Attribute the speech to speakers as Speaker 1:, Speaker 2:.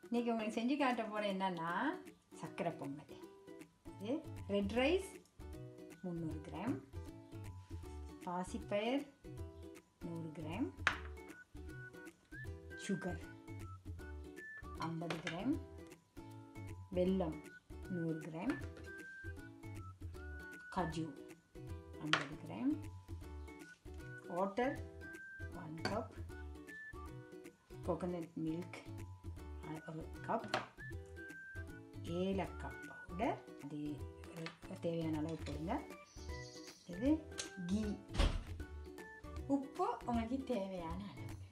Speaker 1: இன்றைக்கி உங்களுக்கு செஞ்சு காட்ட போகிறேன் என்னன்னா சர்க்கரை பொங்கல் இது ரெட் ரைஸ் முந்நூறு கிராம் பாசிப்பயிர் நூறு கிராம் சுகர் ஐம்பது கிராம் வெல்லம் நூறு கிராம் கஜு ஐம்பது gram water one cup coconut milk ஒரு கப் ஏலக்காய் பவுடர் அது தேவையான அளவு போடுங்க இது கீ உப்பு உங்களுக்கு தேவையான அளவு